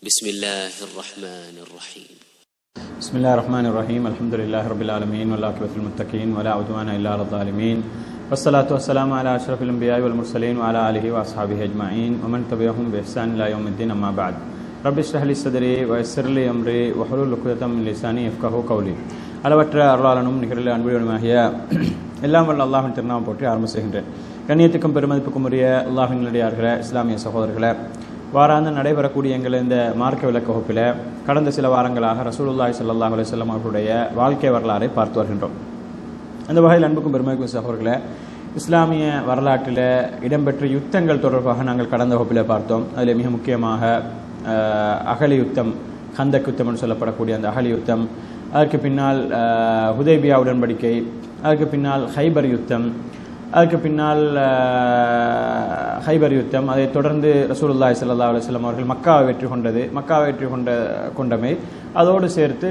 بسم الله الرحمن الرحيم بسم الله الرحمن الرحيم الحمد لله رب العالمين والعاقبة للمتقين ولا عدوان إلا على الظالمين والصلاة والسلام على أشرف الأنبياء والمرسلين وعلى آله وأصحابه أجمعين ومن تبعهم بإحسان إلى يوم الدين أما بعد رب اشرح لي صدري ويسر لي أمري وحلول عقدة من لساني يفقهوا قولي அளவற்ற அருளாளனும் நிகரில் அன்புடையனுமாகிய எல்லாம் வல்ல அல்லாஹின் திருநாமம் போற்றி ஆரம்ப செய்கின்றேன் கண்ணியத்துக்கும் பெருமதிப்புக்கும் உரிய அல்லாஹின் நிலையார்களே இஸ்லாமிய சகோதரர்களே வாராந்து நடைபெறக்கூடிய எங்கள் இந்த மார்க்க விளக்க வகுப்பில் கடந்த சில வாரங்களாக ரசூலுல்லாஹி ஸல்லல்லாஹு அலைஹி வஸல்லம் அவர்களுடைய வாழ்க்கை வரலாறை பார்த்து வருகின்றோம் அந்த வகையில் அன்புக்கும் பெருமைக்கும் சகோதரர்களே இஸ்லாமிய வரலாற்றில் இடம்பெற்ற யுத்தங்கள் தொடர்பாக நாங்கள் கடந்த வகுப்பில் பார்த்தோம் அதில் மிக முக்கியமாக அஹ், அகலி யுத்தம் ஹந்தக் யுத்தம் என்று சொல்லப்படக்கூடிய அந்த அகலி யுத்தம் அதற்கு பின்னால் அஹ், ஹுதைபியா உடன்படிக்கை அதற்கு பின்னால் ஹைபர் யுத்தம் அதுக்கு பின்னால் அஹ், ஹைபர் யுத்தம் அதைத் தொடர்ந்து ரசூலுல்லாஹி ஸல்லல்லாஹு அலைஹி வஸல்லம் அவர்கள் மக்காவை வெற்றி கொண்டது மக்காவை வெற்றி கொண்ட கொண்டமை அதோடு சேர்த்து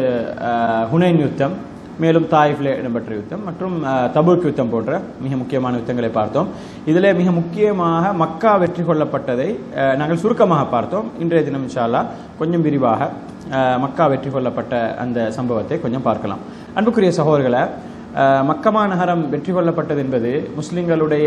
அஹ், ஹுனைன் யுத்தம் மேலும் தாயிஃபில் இடம்பெற்ற யுத்தம் மற்றும் அஹ், தபூக் யுத்தம் போன்ற மிக முக்கியமான யுத்தங்களை பார்த்தோம் இதில் மிக முக்கியமாக மக்கா வெற்றி கொள்ளப்பட்டதை அஹ், நாங்கள் சுருக்கமாக பார்த்தோம் இன்றைய தினம் இன்ஷா அல்லாஹ் கொஞ்சம் விரிவாக அஹ், மக்கா வெற்றி கொள்ளப்பட்ட அந்த சம்பவத்தை கொஞ்சம் பார்க்கலாம் அன்புக்குரிய சகோதரர்களை அஹ், மக்கமா நகரம் வெற்றி கொள்ளப்பட்டது என்பது முஸ்லிம்களுடைய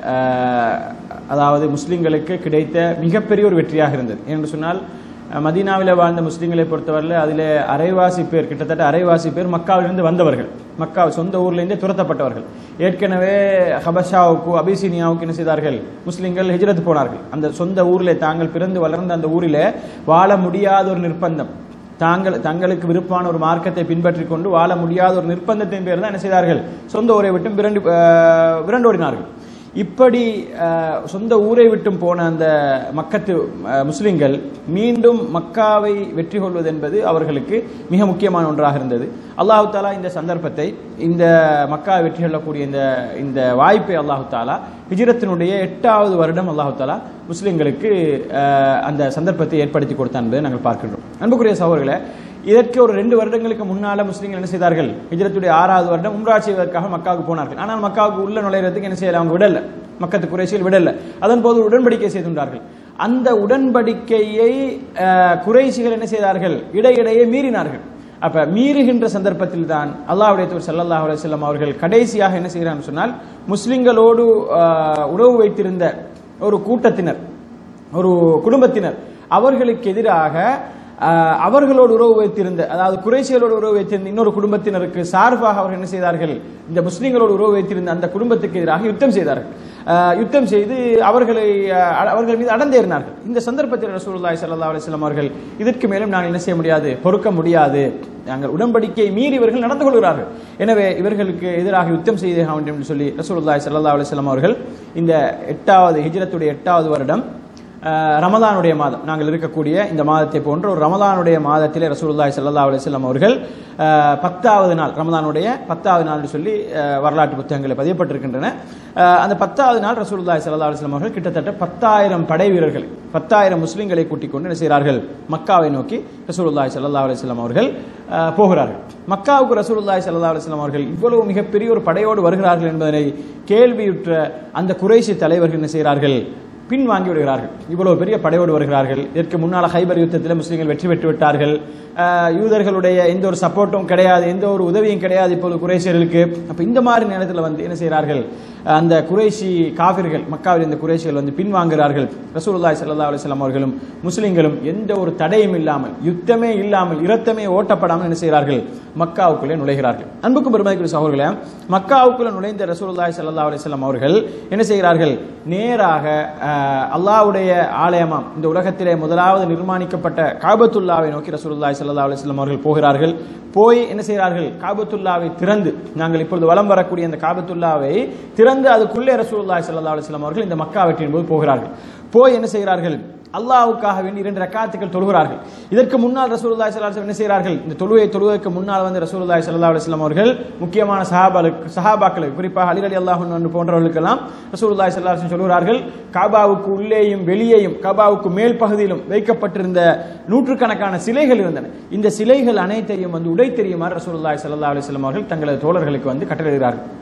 அஹ், அதாவது முஸ்லிம்களுக்கு கிடைத்த மிகப்பெரிய ஒரு வெற்றியாக இருந்தது என்று சொன்னால் அஹ், மதீனாவில் வாழ்ந்த முஸ்லிம்களை பொறுத்தவரையில் அதில் அரைவாசி பேர் கிட்டத்தட்ட அரைவாசி பேர் மக்காவிலிருந்து வந்தவர்கள் மக்கா சொந்த ஊர்லேருந்தே துரத்தப்பட்டவர்கள் ஏற்கனவே ஹபஷாவுக்கு அபிசீனியாவுக்கு என்ன செய்தார்கள் முஸ்லிம்கள் ஹிஜ்ரத் போனார்கள் அந்த சொந்த ஊரில் தாங்கள் பிறந்து வளர்ந்த அந்த ஊரில் வாழ முடியாத ஒரு நிர்பந்தம் தாங்கள் தங்களுக்கு விருப்பமான ஒரு மார்க்கத்தை பின்பற்றி கொண்டு வாழ முடியாத ஒரு நிர்பந்தத்தின் பேர் தான் என்ன செய்தார்கள் சொந்த ஊரை விட்டும் விரண்டு அஹ், விரண்டோடினார்கள் இப்படி அஹ், சொந்த ஊரை விட்டும் போன அந்த மக்கத்து அஹ், முஸ்லிம்கள் மீண்டும் மக்காவை வெற்றி கொள்வது என்பது அவர்களுக்கு மிக முக்கியமான ஒன்றாக இருந்தது அல்லாஹு தாலா இந்த சந்தர்ப்பத்தை இந்த மக்காவை வெற்றி கொள்ளக்கூடிய இந்த இந்த வாய்ப்பை அல்லாஹு தாலா ஹிஜ்ரத்தினுடைய எட்டாவது வருடம் அல்லாஹு தாலா முஸ்லிம்களுக்கு அஹ், அந்த சந்தர்ப்பத்தை ஏற்படுத்தி கொடுத்தான் என்பதை நாங்கள் பார்க்கின்றோம் அன்புக்குரிய சகோதரர்களே இதற்கு ஒரு ரெண்டு வருடங்களுக்கு முன்னால முஸ்லிம்கள் என்ன செய்தார்கள் ஹிஜ்ரத்துடைய ஆறாவது வருடம் உம்ரா செய்வதற்காக மக்காவுக்கு போனார்கள் ஆனால் மக்காவுக்கு உள்ள நுழையிறதுக்கு என்ன செய்யல அவங்க விடல மக்கத்து குறைசியில் விடல அதன் போது ஒரு உடன்படிக்கை செய்துள்ளார்கள் அந்த உடன்படிக்கையை அஹ், குறைசிகள் என்ன செய்தார்கள் இடையிடையே மீறினார்கள் அப்ப மீறுகின்ற சந்தர்ப்பத்தில் தான் அல்லாஹ்வுடைய தூர் ஸல்லல்லாஹு அலைஹி வஸல்லம் அவர்கள் கடைசியாக என்ன செய்கிறான்னு சொன்னால் முஸ்லிம்களோடு அஹ், உறவு வைத்திருந்த ஒரு கூட்டத்தினர் ஒரு குடும்பத்தினர் அவர்களுக்கு எதிராக அஹ், அவர்களோடு உறவு வைத்திருந்த அதாவது குறைசிகளோடு உறவு வைத்திருந்த இன்னொரு குடும்பத்தினருக்கு சார்பாக அவர்கள் என்ன செய்தார்கள் இந்த முஸ்லிம்களோடு உறவு வைத்திருந்த அந்த குடும்பத்துக்கு எதிராக யுத்தம் செய்தார்கள் அஹ், யுத்தம் செய்து அவர்களை அஹ், அவர்கள் மீது அடந்தேறினார்கள் இந்த சந்தர்ப்பத்தில் ரசூலுல்லாஹி ஸல்லல்லாஹு அலைஹி வஸல்லம் அவர்கள் இதற்கு மேலும் நான் என்ன செய்ய முடியாது பொறுக்க முடியாது நாங்கள் உடன்படிக்கை மீறி இவர்கள் நடந்து கொள்கிறார்கள் எனவே இவர்களுக்கு எதிராக யுத்தம் செய்ய வேண்டும் என்று சொல்லி ரசூலுல்லாஹி ஸல்லல்லாஹு அலைஹி வஸல்லம் அவர்கள் இந்த எட்டாவது ஹிஜ்ரத்துடைய எட்டாவது வருடம் அஹ், ரமலானுடைய மாதம் நாங்கள் இருக்கக்கூடிய இந்த மாதத்தை போன்ற ஒரு ரமலானுடைய மாதத்திலே ரசூலுல்லாஹி ஸல்லல்லாஹு அலைஹி வஸல்லம் அவர்கள் அஹ், பத்தாவது நாள் ரமலானுடைய பத்தாவது நாள் சொல்லி அஹ், வரலாற்று புத்தகங்களில் பதியப்பட்டிருக்கின்றன அஹ், அந்த பத்தாவது நாள் ரசூலுல்லாஹி ஸல்லல்லாஹு அலைஹி வஸல்லம் அவர்கள் கிட்டத்தட்ட பத்தாயிரம் படை வீரர்கள் பத்தாயிரம் முஸ்லிம்களை கூட்டிக் கொண்டு என்ன செய்கிறார்கள் மக்காவை நோக்கி ரசூலுல்லாஹி ஸல்லல்லாஹு அலைஹி வஸல்லம் அவர்கள் அஹ், போகிறார்கள் மக்காவுக்கு ரசூலுல்லாஹி ஸல்லல்லாஹு அலைஹி வஸல்லம் அவர்கள் இவ்வளவு மிகப்பெரிய ஒரு படையோடு வருகிறார்கள் என்பதனை கேள்வியுற்ற அந்த குறைஷி தலைவர்கள் என்ன செய்கிறார்கள் பின் வாங்கி விடுகிறார்கள் இவ்வளவு பெரிய படையோடு வருகிறார்கள் இதற்கு முன்னால் ஹைபர் யுத்தத்தில் முஸ்லிம்கள் வெற்றி பெற்று விட்டார்கள் அஹ், யூதர்களுடைய எந்த ஒரு சப்போர்ட்டும் கிடையாது எந்த ஒரு உதவியும் கிடையாது இப்போது குறைசியர்களுக்கு அப்ப இந்த மாதிரி நேரத்தில் வந்து என்ன செய்கிறார்கள் அந்த குறைஷி காபிர்கள் மக்காவில் இந்த குறைஷிகள் வந்து பின்வாங்குகிறார்கள் ரசூலுல்லாஹி ஸல்லல்லாஹு அலைஹி வஸல்லம் அவர்களும் முஸ்லிம்களும் எந்த ஒரு தடையும் இல்லாமல் யுத்தமே இல்லாமல் இரத்தமே ஓட்டப்படாமல் என்ன செய்கிறார்கள் மக்காவுக்குள்ளே நுழைகிறார்கள் அன்புக்கும் பெருமதிக்குரிய சகோதரர்களே மக்காவுக்குள்ளே நுழைந்த ரசூலுல்லாஹி ஸல்லல்லாஹு அலைஹி வஸல்லம் அவர்கள் என்ன செய்கிறார்கள் நேராக அஹ், அல்லாஹ்வுடைய ஆலயமாம் இந்த உலகத்திலே முதலாவது நிர்மாணிக்கப்பட்ட காபத்துல்லாவை நோக்கி ரசூலுல்லாஹி ஸல்லல்லாஹு அலைஹி வஸல்லம் அவர்கள் போகிறார்கள் போய் என்ன செய்கிறார்கள் காபத்துல்லாவை திறந்து நாங்கள் இப்பொழுது வலம் வரக்கூடிய அந்த காபத்துல்லாவை திறந்து அதுக்குள்ளே ரசூலுல்லாஹி ஸல்லல்லாஹு அலைஹி வஸல்லம் அவர்கள் இந்த மக்கா வெற்றியின் போது போகிறார்கள் போய் என்ன செய்கிறார்கள் அல்லாஹ்வுக்காக வேண்டி இரண்டு ரக்காத்துக்கள் தொழுகிறார்கள் இதற்கு முன்னால் ரசூலுல்லாஹி ஸல்லல்லாஹு அலைஹி வஸல்லம் என்ன செய்கிறார்கள் இந்த தொழுவை தொழுவதற்கு முன்னால் வந்து ரசூலுல்லாஹி ஸல்லல்லாஹு அலைஹி வஸல்லம் அவர்கள் முக்கியமான சஹாபாக்களுக்கு சஹாபாக்களுக்கு குறிப்பாக அலி ரலியல்லாஹு அன்ஹு போன்றவர்களுக்கெல்லாம் ரசூலுல்லாஹி ஸல்லல்லாஹு அலைஹி வஸல்லம் சொல்கிறார்கள் காபாவுக்கு உள்ளேயும் வெளியேயும் காபாவுக்கு மேல் பகுதியிலும் வைக்கப்பட்டிருந்த நூற்றுக்கணக்கான சிலைகள் இருந்தன இந்த சிலைகள் அனைத்தையும் வந்து உடை தெரியுமாறு ரசூலுல்லாஹி ஸல்லல்லாஹு அலைஹி வஸல்லம் அவர்கள் தங்களது தோழர்களுக்கு வந்து கட்டளையிடுகிறார்கள்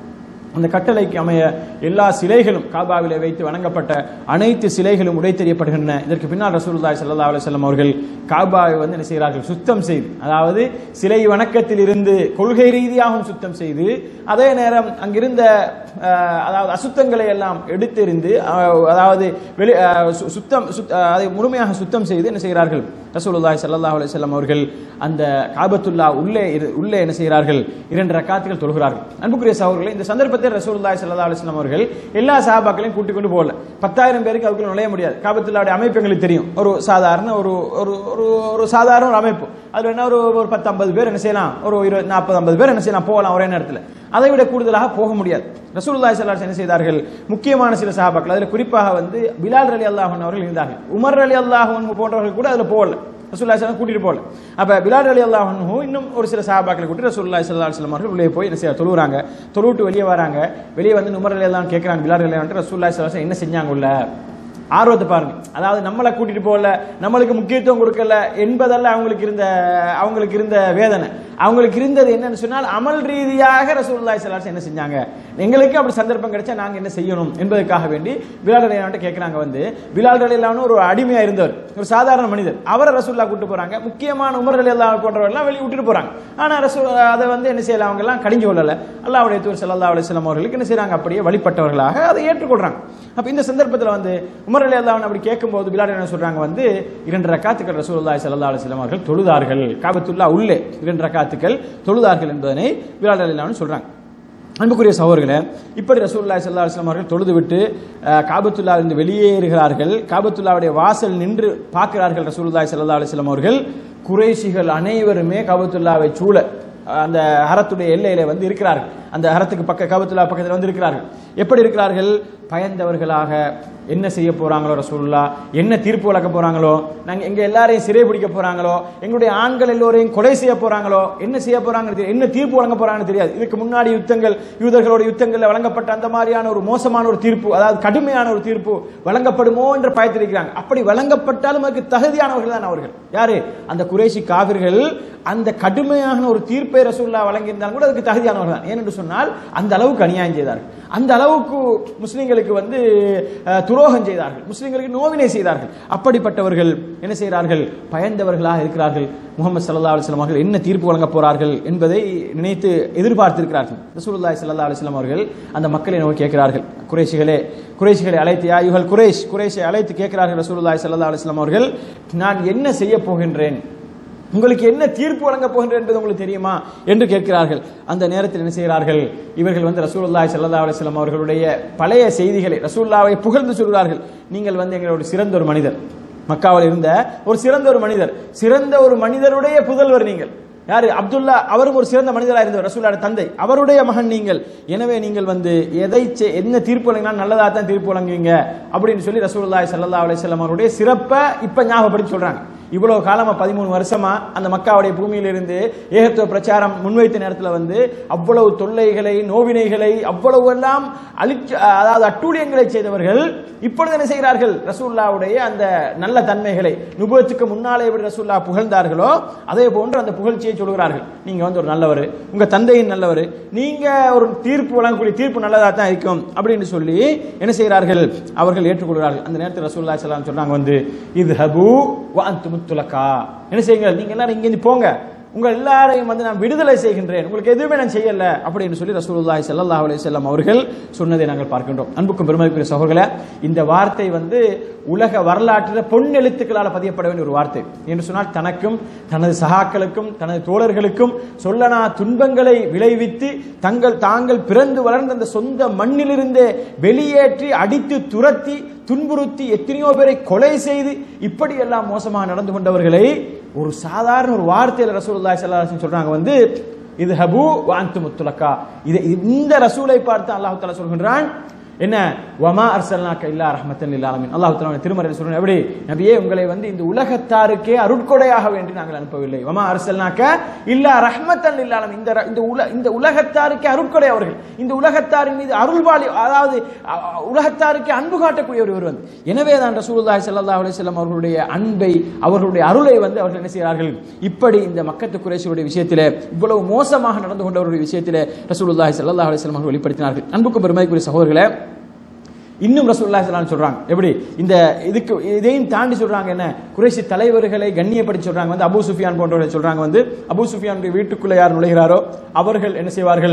அந்த கட்டளைக்கு அமைய எல்லா சிலைகளும் காபாவிலே வைத்து வணங்கப்பட்ட அனைத்து சிலைகளும் உடைத்தெறியப்படுகின்றன இதற்கு பின்னால் ரசூலுல்லாஹி ஸல்லல்லாஹு அலைஹி வஸல்லம் அவர்கள் காபாவை வந்து என்ன செய்கிறார்கள் சுத்தம் செய்து அதாவது சிலை வணக்கத்தில் இருந்து கொள்கை ரீதியாகவும் சுத்தம் செய்து அதே நேரம் அங்கிருந்த அஹ், அதாவது அசுத்தங்களை எல்லாம் எடுத்தெறிந்து அஹ், அதாவது வெளி அஹ், சு- சுத்தம் சுத்- அஹ், அதை முழுமையாக சுத்தம் செய்து என்ன செய்கிறார்கள் ரசூலுல்லாஹி ஸல்லல்லாஹு அலைஹி வஸல்லம் அவர்கள் அந்த காபத்துல்லா உள்ளே இரு- உள்ளே என்ன செய்கிறார்கள் இரண்டு ரக்காத்துகள் தொழுகிறார்கள் அன்புக்குரிய சகோதரர்களே இந்த சந்தர்ப்பத்தில் ரசூலுல்லாஹி ஸல்லல்லாஹு அலைஹி வஸல்லம் அவர்கள் எல்லா சஹாபாக்களையும் கூட்டிக் கொண்டு போகல பத்தாயிரம் பேருக்கு அதுக்குள்ள நுழைய முடியாது காபத்துல்லாவுடைய அமைப்பு எங்களுக்கு தெரியும் ஒரு சாதாரண ஒரு ஒரு ஒரு ஒரு சாதாரண ஒரு அமைப்பு அதுல என்ன ஒரு ஒரு பத்து ஐம்பது பேர் என்ன செய்யலாம் ஒரு இருபது நாற்பது ஐம்பது பேர் என்ன செய்யலாம் போகலாம் ஒரே நேரத்தில் அதை விட கூடுதலாக போக முடியாது ரசூலுல்லாஹி ஸல்லல்லாஹு அலைஹி வஸல்லம் என்ன செய்தார்கள் முக்கியமான சில சஹாபாக்கள் அதில் குறிப்பாக வந்து பிலால் ரலி அல்லாஹ் அவர்கள் இருந்தார்கள் உமர் ரலி அல்லாஹ் போன்றவர்கள் கூட அதில் போகல ரசூல்லா சலாம் கூட்டிட்டு போகல அப்ப பிலால் அலி அல்லாஹ் இன்னும் ஒரு சில சஹாபாக்களை கூட்டி ரசூல்லா சல்லா அலுவலம் அவர்கள் உள்ளே போய் என்ன செய்ய தொழுகிறாங்க தொழுவிட்டு வெளியே வராங்க வெளியே வந்து உமர் அலி அல்லாஹ் கேட்கறாங்க பிலால் அலி அல்லாஹ் ரசூல்லா சல்லா என்ன செஞ்சாங்க உள்ள ஆர்வத்தை பாருங்க அதாவது நம்மளை கூட்டிட்டு போகல நம்மளுக்கு முக்கியத்துவம் கொடுக்கல என்பதல்ல அவங்களுக்கு இருந்த அவங்களுக்கு இருந்த வேதனை அவங்களுக்கு இருந்தது என்னன்னு சொன்னால் அமல் ரீதியாக ரசூலுல்லாஹி ஸல்லல்லாஹு அலைஹி என்ன செஞ்சாங்க எங்களுக்கு அப்படி சந்தர்ப்பம் கிடைச்சா நாங்க என்ன செய்யணும் என்பதற்காக வேண்டி பிலால் ரலியல்லாஹு கேட்கறாங்க வந்து பிலால் ரலியல்லாஹு ஒரு அடிமையா இருந்தவர் ஒரு சாதாரண மனிதர் அவரை ரசூல்லா கூட்டு போறாங்க முக்கியமான உமர் ரலியல்லாஹு போன்றவர்கள் வெளியே விட்டுட்டு போறாங்க ஆனா ரசூல் அதை வந்து என்ன செய்யலாம் அவங்க எல்லாம் கடிஞ்சு கொள்ளல அல்லாஹ்வுடைய தூர் ஸல்லல்லாஹு அலைஹி வஸல்லம் அவர்களுக்கு என்ன செய்றாங்க அப்படியே வழிபட்டவர்களாக அதை ஏற்றுக்கொள்றாங்க அப்ப இந்த சந்தர்ப்பத்தில் வந்து உமர் அலி அல்லாஹ் அப்படி கேட்கும்போது பிலால் என்ன சொல்றாங்க வந்து இரண்டு ரக்காத்துக்கள் ரசூலுல்லாஹி ஸல்லல்லாஹு அலைஹி வஸல்லம் அவர்கள் தொழுதார்கள் காபத்துல்லா உள்ளே இரண்டு ரக்காத்துக்கள் தொழுதார்கள் என்பதனை பிலால் அலி அல்லாஹ் சொல்றாங்க அன்புக்குரிய சகோதரர்களே இப்படி ரசூலுல்லாஹி ஸல்லல்லாஹு அலைஹி வஸல்லம் அவர்கள் தொழுது விட்டு அஹ், காபத்துல்லாவிலிருந்து வெளியேறுகிறார்கள் காபத்துல்லாவுடைய வாசல் நின்று பார்க்கிறார்கள் ரசூலுல்லாஹி ஸல்லல்லாஹு அலைஹி வஸல்லம் அவர்கள் குறைஷிகள் அனைவருமே காபத்துல்லாவை சூழ அந்த ஹரத்துடைய எல்லையில வந்து இருக்கிறார்கள் அந்த ஹரத்துக்கு பக்க காபத்துல்லா பக்கத்தில் வந்து இருக்கிறார்கள் எப்படி இருக்கிறார்கள் பயந்தவர்களாக என்ன செய்ய போறாங்களோ ரசூலுல்லா என்ன தீர்ப்பு வழங்க போறாங்களோ நாங்க எங்க எல்லாரையும் சிறை பிடிக்க போறாங்களோ எங்களுடைய ஆண்கள் எல்லோரையும் கொலை செய்ய போறாங்களோ என்ன செய்ய போறாங்கன்னு தெரியாது என்ன தீர்ப்பு வழங்க போறாங்கன்னு தெரியாது இதுக்கு முன்னாடி யுத்தங்கள் யூதர்களோட யுத்தங்கள்ல வழங்கப்பட்ட அந்த மாதிரியான ஒரு மோசமான ஒரு தீர்ப்பு அதாவது கடுமையான ஒரு தீர்ப்பு வழங்கப்படுமோ என்ற பயத்தில் இருக்கிறாங்க அப்படி வழங்கப்பட்டாலும் அதுக்கு தகுதியானவர்கள் தான் அவர்கள் யாரு அந்த குறைசி காவிர்கள் அந்த கடுமையான ஒரு தீர்ப்பை ரசூல்லா வழங்கியிருந்தாலும் கூட அதுக்கு தகுதியானவர்கள் தான் ஏனென்று சொன்னால் அந்த அளவுக்கு அநியாயம் செய்தார்கள் அந்த அளவுக்கு முஸ்லிம்களுக்கு வந்து அஹ், துரோகம் செய்தார்கள் முஸ்லிம்களுக்கு நோவினை செய்தார்கள் அப்படிப்பட்டவர்கள் என்ன செய்கிறார்கள் பயந்தவர்களாக இருக்கிறார்கள் முகமது சல்லா அலுவலம் அவர்கள் என்ன தீர்ப்பு வழங்க போறார்கள் என்பதை நினைத்து எதிர்பார்த்திருக்கிறார்கள் ரசூலுல்லாஹி ஸல்லல்லாஹு அலைஹி வஸல்லம் அவர்கள் அந்த மக்களை நோக்கி கேட்கிறார்கள் குறைஷிகளே குறைஷிகளை அழைத்து யா யுகல் குறைஷ் குறைஷை அழைத்து கேட்கிறார்கள் ரசூலுல்லாஹி ஸல்லல்லாஹு அலைஹி வஸல்லம் அவர்கள் நான் என்ன செய்ய போகின்றேன் உங்களுக்கு என்ன தீர்ப்பு வழங்க போகின்றேன் என்பது உங்களுக்கு தெரியுமா என்று கேட்கிறார்கள் அந்த நேரத்தில் என்ன செய்கிறார்கள் இவர்கள் வந்து ரசூலுல்லாஹி ஸல்லல்லாஹு அலைஹி வஸல்லம் அவர்களுடைய பழைய செய்திகளை ரசூலுல்லாவை புகழ்ந்து சொல்கிறார்கள் நீங்கள் வந்து எங்களோட சிறந்த ஒரு மனிதர் மக்காவில் இருந்த ஒரு சிறந்த ஒரு மனிதர் சிறந்த ஒரு மனிதருடைய புதல்வர் நீங்கள் யாரு அப்துல்லா அவரும் ஒரு சிறந்த மனிதராக இருந்தவர் ரசூலோட தந்தை அவருடைய மகன் நீங்கள் எனவே நீங்கள் வந்து எதை செ- என்ன தீர்ப்பு வழங்கினா நல்லதா தான் தீர்ப்பு வழங்குவீங்க அப்படின்னு சொல்லி ரசூலுல்லாஹி ஸல்லல்லாஹு அலைஹி வஸல்லம் அவருடைய சிறப்பை இப்ப ஞாபகப்படுத்தி சொல்றாங்க இவ்வளவு காலமா பதிமூணு வருஷமா அந்த மக்காவுடைய பூமியிலிருந்து ஏகத்துவ பிரச்சாரம் முன்வைத்த நேரத்தில் வந்து அவ்வளவு தொல்லைகளை நோவினைகளை அவ்வளவு எல்லாம் அழிச்சு அதாவது அட்டூழியங்களை செய்தவர்கள் இப்பொழுது என்ன செய்கிறார்கள் ரசூல்லாவுடைய அந்த நல்ல தன்மைகளை நுபுவத்துக்கு முன்னாலே எப்படி ரசூல்லா புகழ்ந்தார்களோ அதே போன்று அந்த புகழ்ச்சியை சொல்கிறார்கள் நீங்க வந்து ஒரு நல்லவர் உங்க தந்தையின் நல்லவர் நீங்க ஒரு தீர்ப்பு வழங்கக்கூடிய தீர்ப்பு நல்லதா தான் இருக்கும் அப்படின்னு சொல்லி என்ன செய்கிறார்கள் அவர்கள் ஏற்றுக்கொள்கிறார்கள் அந்த நேரத்தில் ரசூல்லா ஸல்லல்லாஹு அலைஹி சொல்றாங்க வந்து இது ஹபு வாந்து முத்துலக்கா என்ன செய்யுங்க நீங்க எல்லாரும் இங்கேருந்து போங்க உங்க எல்லாரையும் வந்து நான் விடுதலை செய்கின்றேன் உங்களுக்கு எதுவுமே நான் செய்யல அப்படின்னு சொல்லி ரசூலுல்லாஹி ஸல்லல்லாஹு அலைஹி வஸல்லம் அவர்கள் சொன்னதை நாங்கள் பார்க்கின்றோம் அன்புக்கும் பெருமதிக்குரிய சகோதரர்களே இந்த வார்த்தை வந்து உலக வரலாற்றில் பொன் எழுத்துக்களால் பதியப்பட வேண்டிய ஒரு வார்த்தை என்று சொன்னால் தனக்கும் தனது சகாக்களுக்கும் தனது தோழர்களுக்கும் சொல்லனா துன்பங்களை விளைவித்து தங்கள் தாங்கள் பிறந்து வளர்ந்த அந்த சொந்த மண்ணிலிருந்தே வெளியேற்றி அடித்து துரத்தி துன்புறுத்தி எத்தனையோ பேரை கொலை செய்து இப்படி எல்லாம் மோசமாக நடந்து கொண்டவர்களை ஒரு சாதாரண ஒரு வார்த்தையில் ரசூலுல்லாஹி ஸல்லல்லாஹு அலைஹி வஸல்லம் சொல்றாங்க வந்து இது ஹபு வாந்து முத்துலக்கா இது இந்த ரசூலை பார்த்து அல்லாஹ் தஆலா சொல்கின்றான் என்ன வமா அர்சல்னாக்க இல்லா ரஹ்மத்தன் இல்லாலமின் அல்லாஹ் தஆலா திருமறையில் சொல்றாங்க எப்படி நபியே உங்களை வந்து இந்த உலகத்தாருக்கே அருட்கொடையாக வேண்டி நாங்கள் அனுப்பவில்லை வமா அர்சல்னாக்க இல்லா ரஹ்மத்தன் இல்லாலம் இந்த ர- இந்த உல இந்த உலகத்தாருக்கே அருட்கொடை அவர்கள் இந்த உலகத்தாரின் மீது அருள்வாளி அதாவது அ, அ, உலகத்தாருக்கே அன்பு காட்டக்கூடிய ஒருவர் வந்து எனவே தான் ரசூலுல்லாஹி ஸல்லல்லாஹு அலைஹி வஸல்லம் அவர்களுடைய அன்பை அவர்களுடைய அருளை வந்து அவர்கள் என்ன செய்கிறார்கள் இப்படி இந்த மக்கத்து குறைஷியுடைய விஷயத்திலே இவ்வளவு மோசமாக நடந்து கொண்டவருடைய விஷயத்திலே ரசூலுல்லாஹி ஸல்லல்லாஹு அலைஹி வஸல்லம் அவர்கள் வெளிப்படுத்தினார்கள் அன்புக்கு பெருமைக்குரிய சகோதரர்களே இன்னும் ரசூலுல்லாஹி ஸல்லல்லாஹு அலைஹி சொல்றாங்க எப்படி இந்த இதுக்கு இதையும் தாண்டி சொல்றாங்க என்ன குறைஷி தலைவர்களை கண்ணியப்படுத்தி சொல்றாங்க வந்து அபூ சுஃபியான் போன்றவர்களை சொல்றாங்க வந்து அபூ சுஃபியானுடைய வீட்டுக்குள்ள யார் நுழைகிறாரோ அவர்கள் என்ன செய்வார்கள்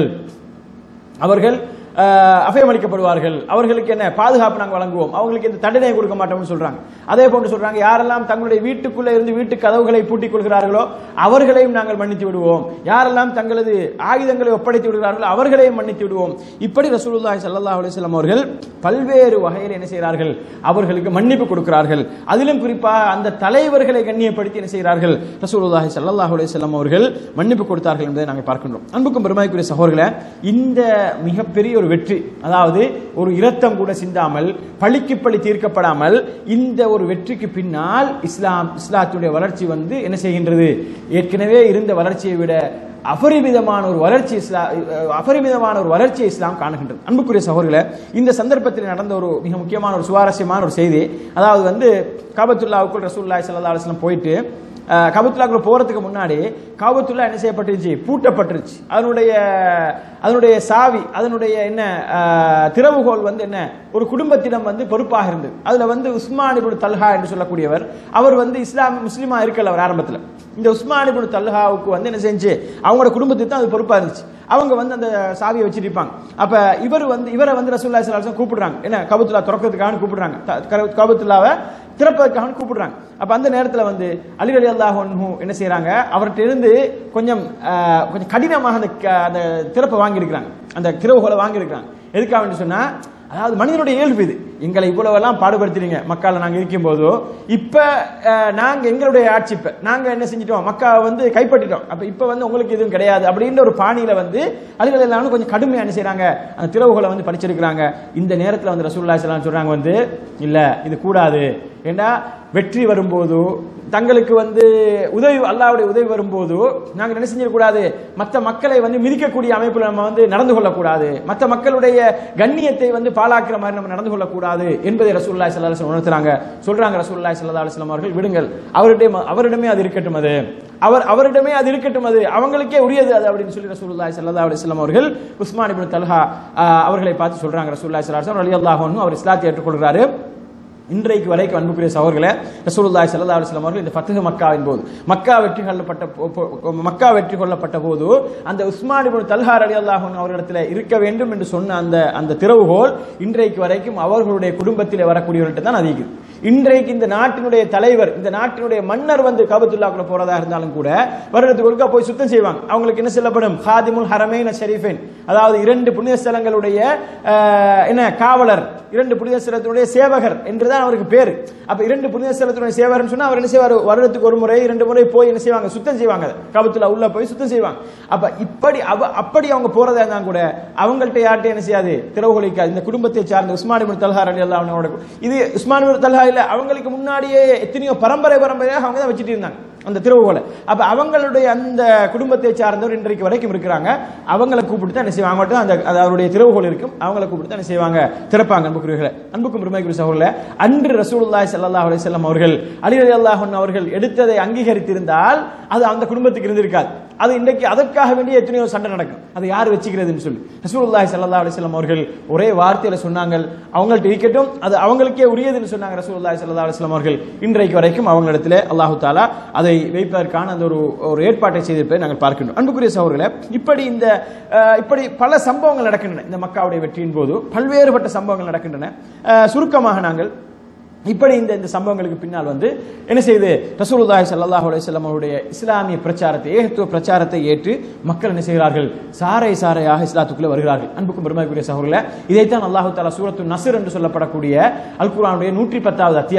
அவர்கள் அஹ், அபயமளிக்கப்படுவார்கள் அவர்களுக்கு என்ன பாதுகாப்பு நாங்கள் வழங்குவோம் அவங்களுக்கு எந்த தண்டனை கொடுக்க மாட்டோம்னு சொல்றாங்க அதே போன்று சொல்றாங்க யாரெல்லாம் தங்களுடைய வீட்டுக்குள்ள இருந்து வீட்டு கதவுகளை பூட்டிக் கொள்கிறார்களோ அவர்களையும் நாங்கள் மன்னித்து விடுவோம் யாரெல்லாம் தங்களது ஆயுதங்களை ஒப்படைத்து விடுகிறார்களோ அவர்களையும் மன்னித்து விடுவோம் இப்படி ரசூலுல்லாஹி ஸல்லல்லாஹு அலைஹி வஸல்லம் அவர்கள் பல்வேறு வகையில் என்ன செய்கிறார்கள் அவர்களுக்கு மன்னிப்பு கொடுக்கிறார்கள் அதிலும் குறிப்பாக அந்த தலைவர்களை கண்ணியப்படுத்தி என்ன செய்கிறார்கள் ரசூலுல்லாஹி ஸல்லல்லாஹு அலைஹி வஸல்லம் அவர்கள் மன்னிப்பு கொடுத்தார்கள் என்பதை நாங்கள் பார்க்கின்றோம் அன்புக்கும் பெருமைக்குரிய சகோதரர்களே இந்த மிகப்பெரிய ஒரு வெற்றி அதாவது ஒரு இரத்தம் கூட சிந்தாமல் பழிக்கு பழி தீர்க்கப்படாமல் இந்த ஒரு வெற்றிக்கு பின்னால் இஸ்லாம் இஸ்லாத்துடைய வளர்ச்சி வந்து என்ன செய்கின்றது ஏற்கனவே இருந்த வளர்ச்சியை விட அபரிமிதமான ஒரு வளர்ச்சி இஸ்லா அபரிமிதமான ஒரு வளர்ச்சியை இஸ்லாம் காணுகின்றது அன்புக்குரிய சகோதரர்களே இந்த சந்தர்ப்பத்தில் நடந்த ஒரு மிக முக்கியமான ஒரு சுவாரஸ்யமான ஒரு செய்தி அதாவது வந்து காபத்துல்லாவுக்குள் ரசூலுல்லாஹி ஸல்லல்லாஹு அலைஹி வஸல்லம் போயிட்டு அஹ், காபத்துல்லாக்குள்ள போறதுக்கு முன்னாடி காபத்துல்லா என்ன செய்யப்பட்டுருச்சு பூட்டப்பட்டுருச்சு அதனுடைய அதனுடைய சாவி அதனுடைய என்ன அஹ், திறவுகோல் வந்து என்ன ஒரு குடும்பத்திடம் வந்து பொறுப்பாக இருந்தது அதுல வந்து உஸ்மான் இப்னு தல்ஹா என்று சொல்லக்கூடியவர் அவர் வந்து இஸ்லாம் முஸ்லீமா இருக்கல அவர் ஆரம்பத்துல இந்த உஸ்மான் இப்னு தல்ஹாவுக்கு வந்து என்ன செஞ்சு அவங்களோட குடும்பத்துக்கு தான் அது பொறுப்பா இருந்துச்சு அவங்க வந்து அந்த சாவியை வச்சிருப்பாங்க அப்ப இவர் வந்து இவரை வந்து ரசூல்லா ஸல்லல்லாஹு அலைஹி வஸல்லம் கூப்பிடுறாங்க என்ன கபத்துல்லா திறக்கிறதுக்காக கூப்பிடுறாங்க த- க- கபத்துல்லாவை திறப்பதற்காக கூப்பிடுறாங்க அப்ப அந்த நேரத்துல வந்து அலி அலி அல்லாஹ் என்ன செய்றாங்க அவர்கிட்ட இருந்து கொஞ்சம் ஆஹ், கொஞ்சம் கடினமாக அந்த க- அந்த திறப்பை வாங்கி இருக்கிறாங்க அந்த திறவுகோலை வாங்கி இருக்கிறாங்க எதுக்காக வேண்டி சொன்னா அதாவது மனிதனுடைய இயல்பு இது எங்களை இவ்வளவெல்லாம் பாடுபடுத்துறீங்க மக்கால நாங்க இருக்கும் போதோ இப்ப அஹ், நாங்க எங்களுடைய ஆட்சி இப்ப நாங்க என்ன செஞ்சிட்டோம் மக்கா வந்து கைப்பற்றிட்டோம் அப்ப இப்ப வந்து உங்களுக்கு எதுவும் கிடையாது அப்படின்ற ஒரு பாணியில வந்து அதுகள் எல்லாரும் கொஞ்சம் கடுமையா என்ன செய்றாங்க அந்த திறவுகளை வந்து படிச்சிருக்கிறாங்க இந்த நேரத்துல வந்து ரசூலுல்லாஹி ஸல்லல்லாஹு அலைஹி வஸல்லம் சொல்றாங்க வந்து இல்ல இது கூடாது ஏண்டா வெற்றி வரும்போது தங்களுக்கு வந்து உதவி அல்லாவுடைய உதவி வரும்போது நாங்க என்ன செஞ்சிடக்கூடாது மற்ற மக்களை வந்து மிதிக்கக்கூடிய அமைப்புல நம்ம வந்து நடந்து கொள்ளக்கூடாது மற்ற மக்களுடைய கண்ணியத்தை வந்து பாழாக்குற மாதிரி நம்ம நடந்து கொள்ளக்கூடாது என்பதை ரசூலுல்லாஹி ஸல்லல்லாஹு அலைஹி வஸல்லம் உணர்த்துறாங்க சொல்றாங்க ரசூலுல்லாஹி ஸல்லல்லாஹு அலைஹி வஸல்லம் அவர்கள் விடுங்கள் அவரிடம் அவரிடமே அது இருக்கட்டும் அது அவர் அவரிடமே அது இருக்கட்டும் அது அவங்களுக்கே உரியது அது அப்படின்னு சொல்லி ரசூலுல்லாஹி ஸல்லல்லாஹு அலைஹி வஸல்லம் அவர்கள் உஸ்மான் இப்னு தல்ஹா ஆஹ், அவர்களை பார்த்து சொல்றாங்க ரசூலுல்லாஹி ஸல்லல்லாஹு அலைஹி வஸல்லம் ரலியல்லாஹு அன்ஹு அவர் இஸ்லாத்தை ஏற்றுக்கொள்கிறாரு இன்றைக்கு வரைக்கும் அன்புக்குரிய சகோதரர்களே ரசூலுல்லாஹி ஸல்லல்லாஹு அலைஹி வஸல்லம் அவர்கள் இந்த ஃபத்ஹ் மக்காவின் போது மக்கா வெற்றி கொள்ளப்பட்ட போ- போ- மக்கா வெற்றி கொள்ளப்பட்ட போது அந்த உஸ்மான் இப்னு தல்ஹா ரலியல்லாஹு அன்ஹு அவர்களிடத்தில் இருக்க வேண்டும் என்று சொன்ன அந்த அந்த திறவுகோல் இன்றைக்கு வரைக்கும் அவர்களுடைய குடும்பத்திலே வரக்கூடியவர்கிட்ட தான் அது இருக்குது இன்றைக்கு இந்த நாட்டினுடைய தலைவர் இந்த நாட்டினுடைய மன்னர் வந்து காபத்துல்லாக்குள்ள போறதா இருந்தாலும் கூட வருடத்துக்கு ஒருக்கா போய் சுத்தம் செய்வாங்க அவங்களுக்கு என்ன சொல்லப்படும் ஹாதிமுல் ஹரமைன் ஷரீஃபைன் அதாவது இரண்டு புனித ஸ்தலங்களுடைய ஆஹ், என்ன காவலர் இரண்டு புனித ஸ்தலத்தினுடைய சேவகர் என்றுதான் அவருக்கு பேரு அப்ப இரண்டு புனித ஸ்தலத்தினுடைய சேவகர்னு சொன்னா அவர் என்ன செய்வார் வருடத்துக்கு ஒரு முறை இரண்டு முறை போய் என்ன செய்வாங்க சுத்தம் செய்வாங்க காபத்துல்லா உள்ள போய் சுத்தம் செய்வாங்க அப்ப இப்படி அவ அப்படி அவங்க போறதா இருந்தா கூட அவங்கள்ட்ட யார்கிட்ட என்ன செய்யாது திறவுகொலிக்காது இந்த குடும்பத்தை சார்ந்த உஸ்மான் இப்னு தல்ஹா ரலியல்லாஹு அன்ஹு அவரோட இது உஸ்மான் இப்னு தல்ஹா இல்ல அவங்களுக்கு முன்னாடியே எத்தனையோ பரம்பரை பரம்பரையாக அவங்க தான் வச்சுட்டு இருந்தாங்க அந்த திறவுகோலை அப்ப அவங்களுடைய அந்த குடும்பத்தை சார்ந்தவர் இன்றைக்கு வரைக்கும் இருக்கிறாங்க அவங்கள கூப்பிட்டு தான் என்ன செய்வாங்க அவங்கள்ட்ட அந்த அது அவருடைய திறவுகோல் இருக்கும் அவங்கள கூப்பிட்டு தான் என்ன செய்வாங்க திறப்பாங்க அன்புக்குரியவர்களே அன்புக்கும் பெருமைக்குரிய சகோதரர்களே அன்று ரசூலுல்லாஹி ஸல்லல்லாஹு அலைஹி வஸல்லம் அவர்கள் அலி ரலியல்லாஹு அன்ஹு அவர்கள் எடுத்ததை அங்கீகரித்திருந்தால் அது அந்த குடும்பத்துக்கு இருந்திருக்காது அது இன்றைக்கு அதற்காக வேண்டிய எத்தனையோ சண்டை நடக்கும் அதை யார் வச்சுக்கிறதுன்னு சொல்லி ரசூலுல்லாஹி ஸல்லல்லாஹு அலைஹி வஸல்லம் அவர்கள் ஒரே வார்த்தையில சொன்னாங்க அவங்கள்ட்ட இருக்கட்டும் அது அவங்களுக்கே உரியதுன்னு சொன்னாங்க ரசூலுல்லாஹி ஸல்லல்லாஹு அலைஹி வஸல்லம் அவர்கள் இன்றைக்கு வரைக்கும் அவங்களிடத்திலே அல்லாஹு தாலா அதை வைப்பதற்கான அந்த ஒரு ஒரு ஏற்பாட்டை செய்திருப்பதை நாங்கள் பார்க்கின்றோம் அன்புக்குரிய சகோதரர்களே இப்படி இந்த அஹ், இப்படி பல சம்பவங்கள் நடக்கின்றன இந்த மக்காவுடைய வெற்றியின் போது பல்வேறுபட்ட சம்பவங்கள் நடக்கின்றன அஹ், சுருக்கமாக நாங்கள் இப்படி இந்த இந்த சம்பவங்களுக்கு பின்னால் வந்து என்ன செய்யுது ரசூலுல்லாஹி ஸல்லல்லாஹு அலைஹி வஸல்லம் அவருடைய இஸ்லாமிய பிரச்சாரத்தை ஏகத்துவ பிரச்சாரத்தை ஏற்று மக்கள் என்ன செய்கிறார்கள் சாரை சாரையாக இஸ்லாத்துக்குள்ளே வருகிறார்கள் அன்புக்கும் பெருமைக்குரிய சகோதரர்களே இதைத்தான் அல்லாஹு தாலா சூரத்து நஸ்ர் என்று சொல்லப்படக்கூடிய அல் குர்ஆனுடைய நூற்றி பத்தாவது அத்தியாயம்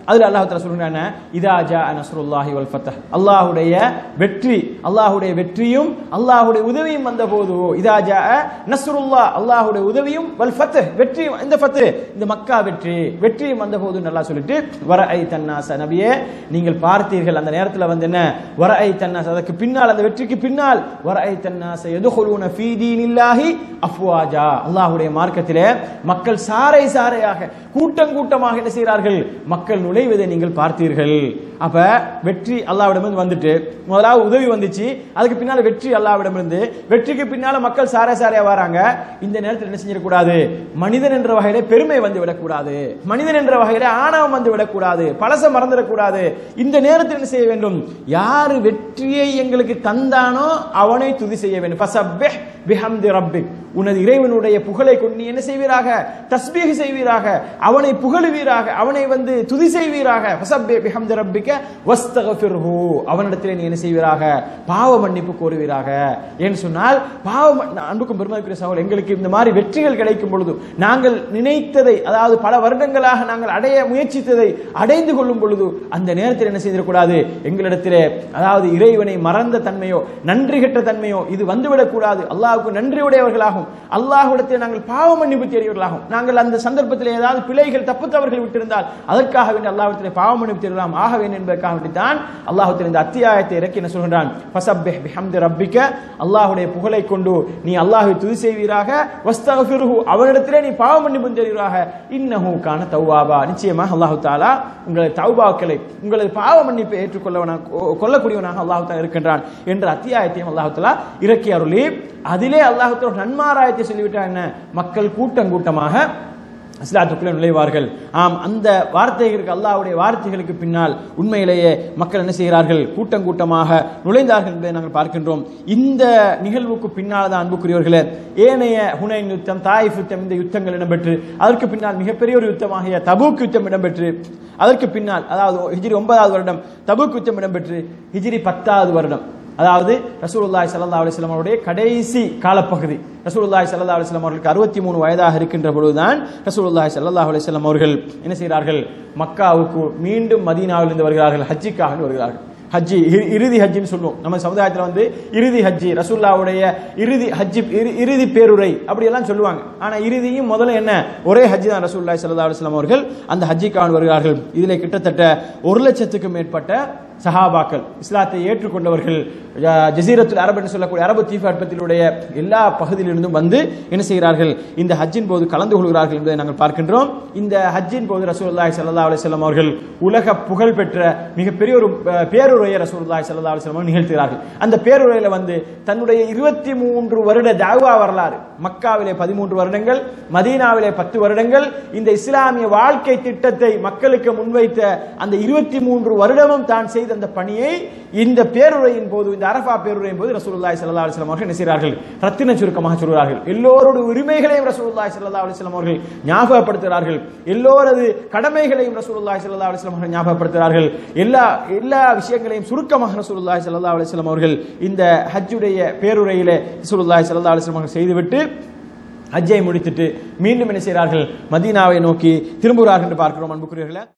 அதுல அல்லாஹ் தஆலா சொல்றாங்க இதா ஜா நஸ்ருல்லாஹி வல் ஃபத்ஹ் அல்லாஹ்வுடைய வெற்றி அல்லாஹ்வுடைய வெற்றியும் அல்லாஹ்வுடைய உதவியும் வந்தபோது இதா ஜா நஸ்ருல்லாஹ் அல்லாஹ்வுடைய உதவியும் வல் ஃபத்ஹ் வெற்றியும் இந்த ஃபத்ஹ் இந்த மக்கா வெற்றி வெற்றியும் வந்தபோது நல்லா சொல்லிட்டு வர ஐ தன்னாச நபியே நீங்கள் பார்த்தீர்கள் அந்த நேரத்துல வந்து என்ன வர ஐ தன்னாஸ் அதற்கு பின்னால் அந்த வெற்றிக்கு பின்னால் வர ஐ தன்னாச எதுகுலூன ஃபீ தீனில்லாஹி அஃப்வாஜா அல்லாஹ்வுடைய மார்க்கத்திலே மக்கள் சாறை சாறையாக கூட்டம் கூட்டமாக என்ன செய்கிறார்கள் மக்கள் நுழைவதை நீங்கள் பார்த்தீர்கள் அப்ப வெற்றி அல்லாவிடமிருந்து வந்துட்டு முதலாவது உதவி வந்துச்சு அதுக்கு பின்னால வெற்றி அல்லாவிடமிருந்து வெற்றிக்கு பின்னால மக்கள் சாரை சாரையா வராங்க இந்த நேரத்தில் என்ன செஞ்சிடக்கூடாது மனிதன் என்ற வகையில பெருமை வந்து விடக்கூடாது மனிதன் என்ற வகையில ஆணவம் வந்து விடக்கூடாது பழச மறந்துடக்கூடாது இந்த நேரத்தில் என்ன செய்ய வேண்டும் யாரு வெற்றியை எங்களுக்கு தந்தானோ அவனை துதி செய்ய வேண்டும் ஃபசப்பிஹ் பிஹம்தி ரப்பிக் உனது இறைவனுடைய புகழை கொண்டு நீ என்ன செய்வீராக தஸ்பீஹ் செய்வீராக அவனை புகழுவீராக அவனை வந்து துதி செய்வீராக ஃபசப்பிஹ் பிஹம்தி ரப்பிக்க வஸ்தகஃபிர்ஹு அவனிடத்திலே நீ என்ன செய்வீராக பாவ மன்னிப்பு கோருவீராக ஏன்னு சொன்னால் பாவ மன்- அன்புக்கும் பெருமதிக்குரிய சகோதரர் எங்களுக்கு இந்த மாதிரி வெற்றிகள் கிடைக்கும் பொழுது நாங்கள் நினைத்ததை அதாவது பல வருடங்களாக நாங்கள் அடைய முயற்சித்ததை அடைந்து கொள்ளும் பொழுது அந்த நேரத்தில் என்ன செய்திடக்கூடாது எங்களிடத்திலே அதாவது இறைவனை மறந்த தன்மையோ நன்றி கெட்ட தன்மையோ இது வந்துவிடக்கூடாது அல்லாஹ்வுக்கு நன்றியுடையவர்களாகும் அல்லாஹ்விடத்தில் நாங்கள் பாவ மன்னிப்பு தேடியவர்களாகும் நாங்கள் அந்த சந்தர்ப்பத்தில் ஏதாவது பிழைகள் தப்பு தவறுகள் விட்டிருந்தால் அதற்காக வேண்டி அல்லாஹ்விடத்தில் பாவ மன்னிப்பு தேடலாம் ஆக வேண்டும் என்பதற்காக வேண்டித்தான் அல்லாஹ்விடத்தில் இந்த அத்தியாயத்தை இறக்கி என்ன சொல்கிறான் ஃபசப்பிஹ் பிஹம்தி ரப்பிக்க அல்லாஹ்வுடைய புகழை கொண்டு நீ அல்லாஹ்வை துதி செய்வீராக வஸ்தகஃபிருஹு அவனிடத்திலே நீ பாவ மன்னிப்பு தேடுவீராக இன்னஹு கான தௌவாபா நிச்சயமாக அல்லாஹ் தாலா உங்களது தௌபாக்களை உங்களது பாவ மன்னிப்பை ஏற்றுக்கொள்ளவனாக கொள்ளக்கூடியவனாக அல்லாஹ் தாலா இருக்கின்றான் என்ற அத்தியாயத்தையும் அல்லாஹ் தாலா இறக்கி அருளி அதிலே அல்லாஹ் தாலா நன்மாராயத்தை சொல்லிவிட்டார் என்ன மக்கள் கூட்டம் கூட்டமாக இஸ்லாத்துக்குள்ளே நுழைவார்கள் ஆம் அந்த வார்த்தைகளுக்கு அல்லாஹ்வுடைய வார்த்தைகளுக்கு பின்னால் உண்மையிலேயே மக்கள் என்ன செய்கிறார்கள் கூட்டம் கூட்டமாக நுழைந்தார்கள் என்பதை நாங்கள் பார்க்கின்றோம் இந்த நிகழ்வுக்கு பின்னால் தான் அன்புக்குரியவர்களே ஏனைய ஹுனைன் யுத்தம் தாயிஃப் யுத்தம் இந்த யுத்தங்கள் இடம்பெற்று அதற்கு பின்னால் மிகப்பெரிய ஒரு யுத்தமாகிய தபூக் யுத்தம் இடம்பெற்று அதற்கு பின்னால் அதாவது ஹிஜ்ரி ஒன்பதாவது வருடம் தபூக் யுத்தம் இடம்பெற்று ஹிஜ்ரி பத்தாவது வருடம் அதாவது ரசூலுல்லாஹி ஸல்லல்லாஹு அலைஹி வஸல்லம் அவருடைய கடைசி காலப்பகுதி ரசூலுல்லாஹி ஸல்லல்லாஹு அலைஹி வஸல்லம் அவர்களுக்கு அறுபத்தி மூணு வயதாக இருக்கின்ற பொழுதுதான் ரசூலுல்லாஹி ஸல்லல்லாஹு அலைஹி வஸல்லம் அவர்கள் என்ன செய்கிறார்கள் மக்காவுக்கு மீண்டும் மதீனாவிலிருந்து வருகிறார்கள் ஹஜ்ஜிக்காக வருகிறார்கள் ஹஜ்ஜி இறு- இறுதி ஹஜ்ஜின்னு சொல்லுவோம் நம்ம சமுதாயத்தில் வந்து இறுதி ஹஜ்ஜி ரசூல்லாவுடைய இறுதி ஹஜ்ஜி இறு- இறுதி பேருரை அப்படி எல்லாம் சொல்லுவாங்க ஆனா இறுதியும் முதல்ல என்ன ஒரே ஹஜ்ஜி தான் ரசூல்லாய் சல்லா அலுவலாம் அவர்கள் அந்த ஹஜ்ஜிக்காக வருகிறார்கள் இதில் கிட்டத்தட்ட ஒரு லட்சத்துக்கும் மேற்பட்ட சஹாபாக்கள் இஸ்லாத்தை ஏற்றுக்கொண்டவர்கள் ஜ- ஜசீரத்துல் அரபு என்று சொல்லக்கூடிய அரபு தீபத்தினுடைய எல்லா பகுதியிலிருந்தும் வந்து என்ன செய்கிறார்கள் இந்த ஹஜ்ஜின் போது கலந்து கொள்கிறார்கள் என்பதை நாங்கள் பார்க்கின்றோம் இந்த ஹஜ்ஜின் போது ரசூலுல்லாஹி ஸல்லல்லாஹு அலைஹி வஸல்லம் அவர்கள் உலக புகழ் பெற்ற மிகப்பெரிய ஒரு அஹ், பேருரையை ரசூலுல்லாஹி ஸல்லல்லாஹு அலைஹி வஸல்லம் அவர்கள் நிகழ்த்துகிறார்கள் அந்த பேருரையில வந்து தன்னுடைய இருபத்தி மூன்று வருட தாவா வரலாறு மக்காவிலே பதிமூன்று வருடங்கள் மதீனாவிலே பத்து வருடங்கள் இந்த இஸ்லாமிய வாழ்க்கை திட்டத்தை மக்களுக்கு முன்வைத்த அந்த இருபத்தி மூன்று வருடமும் தான் செய்த அந்த பணியை இந்த பேருரையின் போது இந்த அரஃபா பேருரையின் போது ரசூலுல்லாஹி ஸல்லல்லாஹு அலைஹி வஸல்லம் அவர்கள் என்ன செய்கிறார்கள் ரத்தின சுருக்கமாக சொல்கிறார்கள் எல்லோரோட உரிமைகளையும் ரசூலுல்லாஹி ஸல்லல்லாஹு அலைஹி வஸல்லம் அவர்கள் ஞாபகப்படுத்துகிறார்கள் எல்லோரது கடமைகளையும் ரசூலுல்லாஹி ஸல்லல்லாஹு அலைஹி வஸல்லம் அவர்கள் ஞாபகப்படுத்துகிறார்கள் எல்லா எல்லா விஷயங்களையும் சுருக்கமாக ரசூலுல்லாஹி ஸல்லல்லாஹு அலைஹி வஸல்லம் அவர்கள் இந்த ஹஜ்ஜுடைய பேருரையிலே ரசூலுல்லாஹி ஸல்லல்லாஹு அலைஹி வஸல்லம் அவர்கள் செய்துவிட்டு ஹஜ்ஜை முடித்துட்டு மீண்டும் என்ன செய்கிறார்கள் மதீனாவை நோக்கி திரும்புகிறார்கள் என்று பார்க்கிறோம் அன்புக்குரியவர்களே